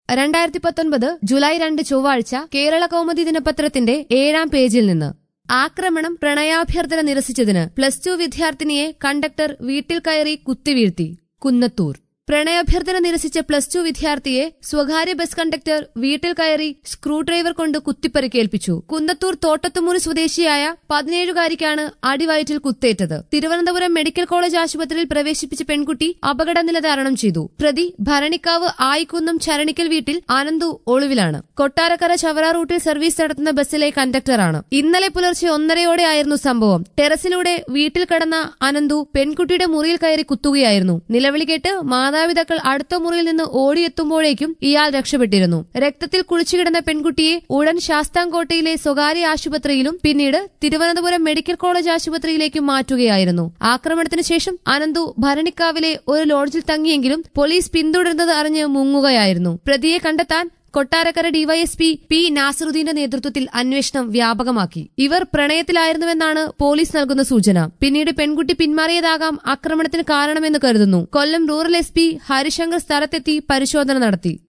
രണ്ടായിരത്തി പത്തൊൻപത് ജൂലൈ രണ്ട് ചൊവ്വാഴ്ച കേരള കൗമുദി ദിനപത്രത്തിന്റെ ഏഴാം പേജിൽ നിന്ന് ആക്രമണം പ്രണയാഭ്യർത്ഥന നിരസിച്ചതിന് പ്ലസ് ടു വിദ്യാർത്ഥിനിയെ കണ്ടക്ടർ വീട്ടിൽ കയറി കുത്തിവീഴ്ത്തി കുന്നത്തൂർ പ്രണയാഭ്യർത്ഥന നിരസിച്ച പ്ലസ് ടു വിദ്യാർത്ഥിയെ സ്വകാര്യ ബസ് കണ്ടക്ടർ വീട്ടിൽ കയറി സ്ക്രൂ ഡ്രൈവർ കൊണ്ട് കുത്തിപ്പരിക്കേൽപ്പിച്ചു കുന്നത്തൂർ തോട്ടത്തുമൂരി സ്വദേശിയായ പതിനേഴുകാരിക്കാണ് അടിവയറ്റിൽ കുത്തേറ്റത് തിരുവനന്തപുരം മെഡിക്കൽ കോളേജ് ആശുപത്രിയിൽ പ്രവേശിപ്പിച്ച പെൺകുട്ടി അപകടനില തരണം ചെയ്തു പ്രതി ഭരണിക്കാവ് ആയിക്കുന്നം ചരണിക്കൽ വീട്ടിൽ ആനന്ദു ഒളിവിലാണ് കൊട്ടാരക്കര ചവറ റൂട്ടിൽ സർവീസ് നടത്തുന്ന ബസ്സിലെ കണ്ടക്ടറാണ് ഇന്നലെ പുലർച്ചെ ഒന്നരയോടെയായിരുന്നു സംഭവം ടെറസിലൂടെ വീട്ടിൽ കടന്ന അനന്തു പെൺകുട്ടിയുടെ മുറിയിൽ കയറി കുത്തുകയായിരുന്നു നിലവിളി കേട്ട് മാതാപിതാക്കൾ അടുത്ത മുറിയിൽ നിന്ന് ഓടിയെത്തുമ്പോഴേക്കും ഇയാൾ രക്ഷപ്പെട്ടിരുന്നു രക്തത്തിൽ കുളിച്ചുകിടന്ന പെൺകുട്ടിയെ ഉടൻ ശാസ്താംകോട്ടയിലെ സ്വകാര്യ ആശുപത്രിയിലും പിന്നീട് തിരുവനന്തപുരം മെഡിക്കൽ കോളേജ് ആശുപത്രിയിലേക്കും മാറ്റുകയായിരുന്നു ആക്രമണത്തിന് ശേഷം അനന്തു ഭരണിക്കാവിലെ ഒരു ലോഡ്ജിൽ തങ്ങിയെങ്കിലും പോലീസ് പിന്തുടരുന്നത് അറിഞ്ഞ് മുങ്ങുകയായിരുന്നു പ്രതിയെ കണ്ടെത്താൻ കൊട്ടാരക്കര ഡിവൈഎസ്പി പി നാസറുദ്ദീന്റെ നേതൃത്വത്തിൽ അന്വേഷണം വ്യാപകമാക്കി ഇവർ പ്രണയത്തിലായിരുന്നുവെന്നാണ് പോലീസ് നൽകുന്ന സൂചന പിന്നീട് പെൺകുട്ടി പിന്മാറിയതാകാം ആക്രമണത്തിന് കാരണമെന്ന് കരുതുന്നു Kollam rural S P Harishankar സ്ഥലത്തെത്തി പരിശോധന നടത്തി